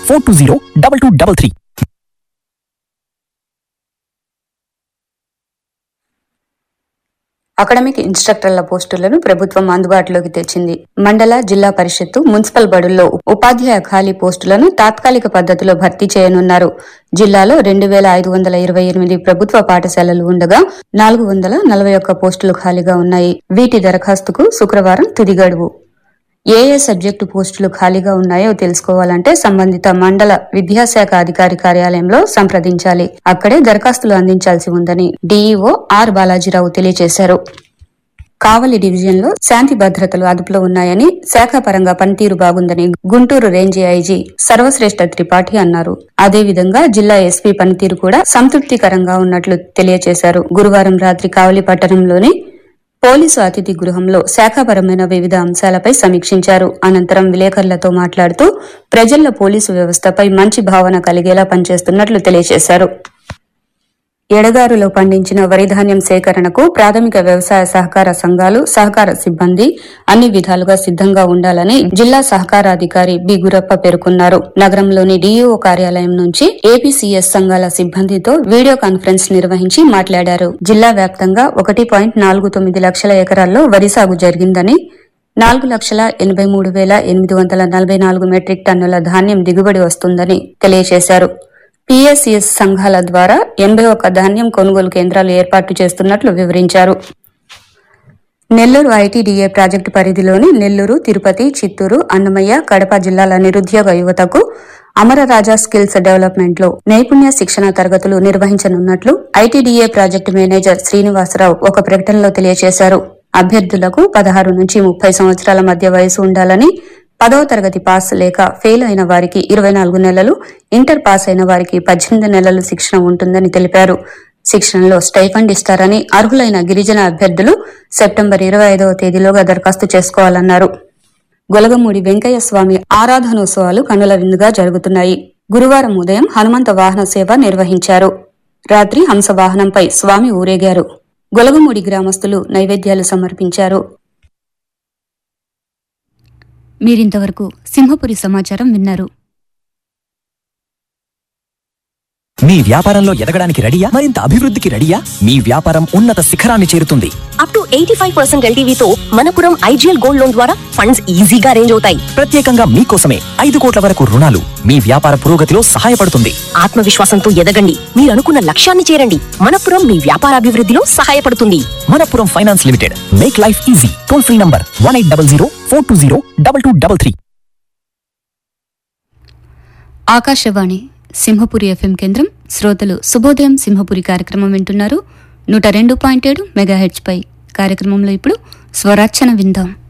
four two zero double two double three academic ఇన్స్ట్రక్టర్ల పోస్టులను ప్రభుత్వం అందుబాటులోకి తెచ్చింది మండల జిల్లా పరిషత్తు మున్సిపల్ బడుల్లో ఉపాధ్యాయ ఖాళీ పోస్టులను తాత్కాలిక పద్ధతిలో భర్తీ చేయనున్నారు జిల్లాలో రెండు వేల ఐదు వందల ఇరవై ఎనిమిది ప్రభుత్వ పాఠశాలలు ఉండగా నాలుగు వందల నలభై ఒక్క పోస్టులు ఖాళీగా ఉన్నాయి వీటి దరఖాస్తుకు శుక్రవారం తుది గడువు ఏ ఏ సబ్జెక్టు పోస్టులు ఖాళీగా ఉన్నాయో తెలుసుకోవాలంటే సంబంధిత మండల విద్యాశాఖ అధికారి కార్యాలయంలో సంప్రదించాలి అక్కడే దరఖాస్తులు అందించాల్సి ఉందని డీఈఓ ఆర్ బాలాజీరావు తెలియజేశారు కావలి డివిజన్లో శాంతి భద్రతలు అదుపులో ఉన్నాయని శాఖాపరంగా పనితీరు బాగుందని గుంటూరు రేంజ్ ఐజీ సర్వశ్రేష్ఠ త్రిపాఠి అన్నారు అదేవిధంగా జిల్లా ఎస్పీ పనితీరు కూడా సంతృప్తికరంగా ఉన్నట్లు తెలియజేశారు గురువారం రాత్రి కావలి పట్టణంలోని పోలీసు అతిథి గృహంలో శాఖాపరమైన వివిధ అంశాలపై సమీక్షించారు అనంతరం విలేకరులతో మాట్లాడుతూ ప్రజల్లో పోలీసు వ్యవస్థపై మంచి భావన కలిగేలా పనిచేస్తున్నట్లు తెలియజేశారు ఎడగారులో పండించిన వరి ధాన్యం సేకరణకు ప్రాథమిక వ్యవసాయ సహకార సంఘాలు సహకార సిబ్బంది అన్ని విధాలుగా సిద్ధంగా ఉండాలని జిల్లా సహకారాధికారి బి గురప్ప పేర్కొన్నారు నగరంలోని డీఈఓ కార్యాలయం నుంచి ఏపీసీఎస్ సంఘాల సిబ్బందితో వీడియో కాన్ఫరెన్స్ నిర్వహించి మాట్లాడారు జిల్లా వ్యాప్తంగా ఒకటి పాయింట్ నాలుగు తొమ్మిది లక్షల ఎకరాల్లో వరి సాగు జరిగిందని నాలుగు లక్షల ఎనభై మూడు వేల ఎనిమిది వందల నలభై నాలుగు మెట్రిక్ టన్నుల ధాన్యం దిగుబడి వస్తుందని తెలియజేశారు పిఎస్సిఎస్ సంఘాల ద్వారా ఎనభై ఒక్క ధాన్యం కొనుగోలు కేంద్రాలు ఏర్పాటు చేస్తున్నట్లు వివరించారు నెల్లూరు ఐటీడీఏ ప్రాజెక్టు పరిధిలోని నెల్లూరు తిరుపతి చిత్తూరు అన్నమయ్య కడప జిల్లాల నిరుద్యోగ యువతకు అమరరాజా స్కిల్స్ డెవలప్మెంట్ లో నైపుణ్య శిక్షణ తరగతులు నిర్వహించనున్నట్లు ఐటీడీఏ ప్రాజెక్టు మేనేజర్ శ్రీనివాసరావు ఒక ప్రకటనలో తెలియజేశారు అభ్యర్థులకు పదహారు నుంచి ముప్పై సంవత్సరాల మధ్య వయసు ఉండాలని పదవ తరగతి పాస్ లేక ఫెయిల్ అయిన వారికి ఇరవై నాలుగు నెలలు ఇంటర్ పాస్ అయిన వారికి పద్దెనిమిది నెలలు శిక్షణ ఉంటుందని తెలిపారు శిక్షణలో స్టైఫండ్ ఇస్తారని అర్హులైన గిరిజన అభ్యర్థులు సెప్టెంబర్ ఇరవై ఐదవ తేదీలోగా దరఖాస్తు చేసుకోవాలన్నారు గొలగమూడి వెంకయ్య స్వామి ఆరాధనోత్సవాలు కనుల విందుగా జరుగుతున్నాయి గురువారం ఉదయం హనుమంత వాహన సేవ నిర్వహించారు రాత్రి హంస వాహనంపై స్వామి ఊరేగారు గొలగమూడి గ్రామస్తులు నైవేద్యాలు సమర్పించారు మీరింతవరకు సింహపురి సమాచారం విన్నారు మీ వ్యాపారంలో ఎదగడానికి రెడీయా మరింత అభివృద్ధికి రెడీయా మీ వ్యాపారం ఉన్నత శిఖరాన్ని చేరుతుంది up to eighty five percent ఎల్టీవీతో మనపురం ఐజీఎల్ గోల్డ్ లోన్ ద్వారా ఫండ్స్ ఈజీగా అరేంజ్ అవుతాయి ప్రత్యేకంగా మీకోసమే ఐదు కోట్ల వరకు రుణాలు మీ వ్యాపార పురోగతిలో సహాయపడుతుంది ఆత్మవిశ్వాసంతో ఎదగండి మీరు అనుకున్న లక్ష్యాన్ని చేరండి మనపురం మీ వ్యాపారాభివృద్ధిలో సహాయపడుతుంది Manappuram finance limited make life easy toll free number one eight double zero four two zero double two double three Akashvani Simhapuri FM కేంద్రం శ్రోతలు శుభోదయం సింహపురి కార్యక్రమం వింటున్నారు నూట రెండు పాయింట్ ఏడు మెగాహెచ్ పై కార్యక్రమంలో ఇప్పుడు స్వరార్చన విందాం